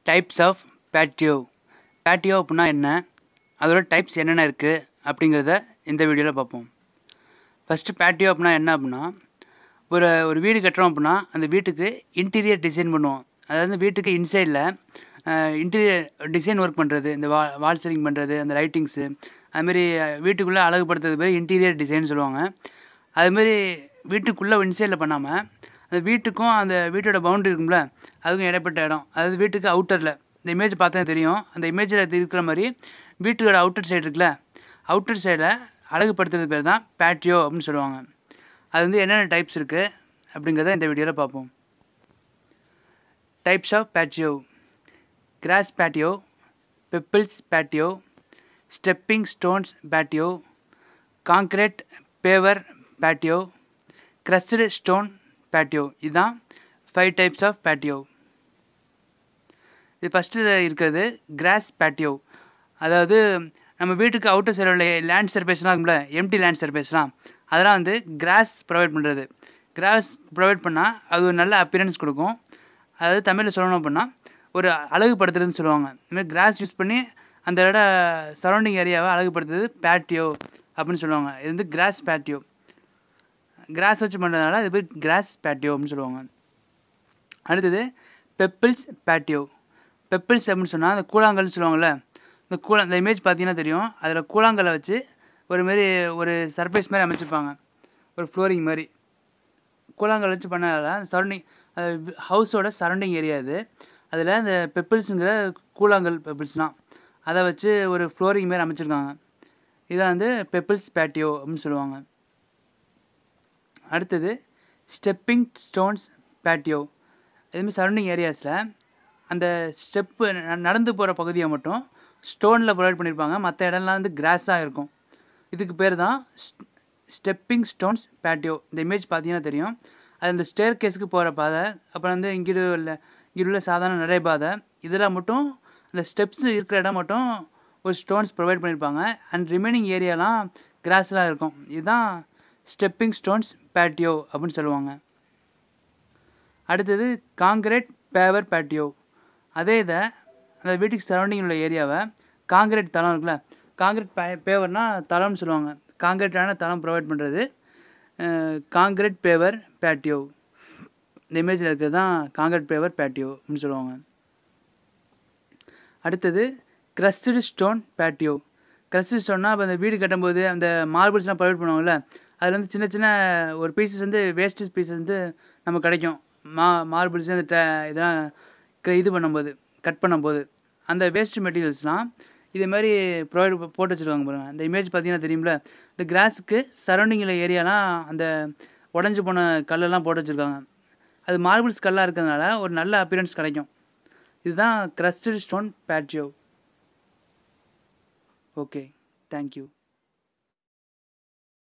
types of patio patio அப்படின்னா என்ன அதோட டைப்ஸ் என்னென்ன இருக்குது அப்படிங்கிறத இந்த வீடியோவில் பார்ப்போம் ஃபஸ்ட்டு பேட்டியோ அப்படின்னா என்ன அப்படின்னா ஒரு ஒரு வீடு கட்டுறோம் அப்படின்னா அந்த வீட்டுக்கு இன்டீரியர் டிசைன் பண்ணுவோம் அதாவது வீட்டுக்கு இன்சைடில் இன்டீரியர் டிசைன் ஒர்க் பண்ணுறது இந்த வா வால் சீலிங் பண்ணுறது அந்த லைட்டிங்ஸு அதுமாரி வீட்டுக்குள்ளே அழகுபடுத்துறது பேர் இன்டீரியர் டிசைன் சொல்லுவாங்க அதுமாரி வீட்டுக்குள்ளே இன்சைடில் பண்ணாமல் அந்த வீட்டுக்கும் அந்த வீட்டோட பவுண்டரி இருக்கும்ல அதுக்கும் இடைப்பட்ட இடம் அதாவது வீட்டுக்கு அவுட்டரில் இந்த இமேஜ் பார்த்தா தெரியும் அந்த இமேஜில் இருக்கிற மாதிரி வீட்டோட அவுட்டர் சைடு இருக்குல்ல அவுட்டர் சைடில் அழகுபடுத்துறது பேர் தான் பேட்டியோ அப்படின்னு சொல்லுவாங்க அது வந்து என்னென்ன டைப்ஸ் இருக்குது அப்படிங்கிறத இந்த வீடியோவில் பார்ப்போம் types of patio grass patio pebbles patio stepping stones patio concrete paver patio crusted stone patio இதுதான் ஃபைவ் டைப்ஸ் ஆஃப் பேட்டியோ இது ஃபஸ்ட்டு இருக்கிறது கிராஸ் பேட்டியோ அதாவது நம்ம வீட்டுக்கு அவுட்டர் சைடில் உள்ள லேண்ட் சர்ஃபேஸ்லாம் இருக்கும்ல எம்டி லேண்ட் சர்ஃபேஸ்லாம் அதெல்லாம் வந்து கிராஸ் ப்ரொவைட் பண்ணுறது கிராஸ் ப்ரொவைட் பண்ணால் அது ஒரு நல்ல அப்பியரன்ஸ் கொடுக்கும் அதாவது தமிழில் சொல்லணும் அப்படின்னா ஒரு அழகுபடுத்துறதுன்னு சொல்லுவாங்க இதுமாதிரி கிராஸ் யூஸ் பண்ணி அந்த இட சரௌண்டிங் ஏரியாவை அழகுபடுத்துறது பேட்டியோ அப்படின்னு சொல்லுவாங்க இது வந்து கிராஸ் பேட்டியோ கிராஸ் வச்சு பண்ணுறதுனால இது பேர் கிராஸ் பேட்டியோ அப்படின்னு சொல்லுவாங்க அடுத்தது பெப்பிள்ஸ் பேட்டியோ பெப்பிள்ஸ் அப்படின்னு சொன்னால் அந்த கூழாங்கல்னு சொல்லுவாங்கள்ல இந்த கூழா இந்த இமேஜ் பார்த்தீங்கன்னா தெரியும் அதில் கூழாங்கல்லை வச்சு ஒரு மாரி ஒரு சர்ஃபேஸ் மாதிரி அமைச்சிருப்பாங்க ஒரு ஃப்ளோரிங் மாதிரி கூழாங்கல் வச்சு பண்ணதால அந்த சரௌண்டிங் ஹவுஸோட சரௌண்டிங் ஏரியா இது அதில் அந்த பெப்பிள்ஸுங்கிற கூழாங்கல் பெப்பிள்ஸ்லாம் அதை வச்சு ஒரு ஃப்ளோரிங் மாதிரி அமைச்சிருக்காங்க இதான் வந்து பெப்பிள்ஸ் பேட்டியோ அப்படின்னு சொல்லுவாங்க அடுத்தது ஸ்டெப்பிங் ஸ்டோன்ஸ் பேட்டியோ இதுமாதிரி சரௌண்டிங் ஏரியாஸில் அந்த ஸ்டெப்பு நடந்து போகிற பகுதியை மட்டும் ஸ்டோனில் ப்ரொவைட் பண்ணியிருப்பாங்க மற்ற இடம்லாம் வந்து கிராஸாக இருக்கும் இதுக்கு பேர் தான் ஸ்டெப்பிங் ஸ்டோன்ஸ் பேட்டியோ இந்த இமேஜ் பார்த்தீங்கன்னா தெரியும் அது அந்த ஸ்டேர் கேஸுக்கு போகிற பாதை அப்புறம் வந்து இங்கிட்டு உள்ள இங்கிட்டு உள்ள சாதாரண நடை பாதை இதில் மட்டும் அந்த ஸ்டெப்ஸ் இருக்கிற இடம் மட்டும் ஒரு ஸ்டோன்ஸ் ப்ரொவைட் பண்ணியிருப்பாங்க அண்ட் ரிமைனிங் ஏரியாலாம் கிராஸ்லாம் இருக்கும் இதுதான் ஸ்டெப்பிங் ஸ்டோன்ஸ் பேட்டியோ அப்படின்னு சொல்லுவாங்க அடுத்தது காங்கிரீட் பேவர் பேட்டியோ அதே இதை அந்த வீட்டுக்கு சரௌண்டிங் உள்ள ஏரியாவை காங்கிரீட் தளம் இருக்குல்ல காங்கிரீட் பே பேவர்னால் தளம்னு சொல்லுவாங்க காங்கிரீட்டான தளம் ப்ரொவைட் பண்ணுறது காங்கிரீட் பேவர் பேட்டியோ இந்த இமேஜில் இருக்கிறது தான் காங்கிரீட் பேவர் பேட்டியோ அப்படின்னு சொல்லுவாங்க அடுத்தது கிரஸ்டு ஸ்டோன் பேட்டியோ கிரஸ்டு ஸ்டோன்னா இப்போ அந்த வீடு கட்டும்போது அந்த மார்பிள்ஸ்லாம் ப்ரொவைட் பண்ணுவாங்கள்ல அதில் வந்து சின்ன சின்ன ஒரு பீசஸ் வந்து வேஸ்டேஜ் பீசஸ் வந்து நமக்கு கிடைக்கும் மா மார்பிள்ஸ் அந்த ட இதெல்லாம் இது பண்ணும்போது கட் பண்ணும்போது அந்த வேஸ்ட் மெட்டீரியல்ஸ்லாம் இதே மாதிரி ப்ரொவைட் போட்டு வச்சுருவாங்க பாருங்கள் அந்த இமேஜ் பார்த்தீங்கன்னா தெரியும்ல இந்த கிராஸுக்கு சரௌண்டிங்கில் ஏரியாலாம் அந்த உடஞ்சி போன கல்லெல்லாம் போட்டு வச்சுருக்காங்க அது மார்பிள்ஸ் கல்லாக இருக்கிறதுனால ஒரு நல்ல அப்பியரன்ஸ் கிடைக்கும் இதுதான் crusted stone patio okay thank you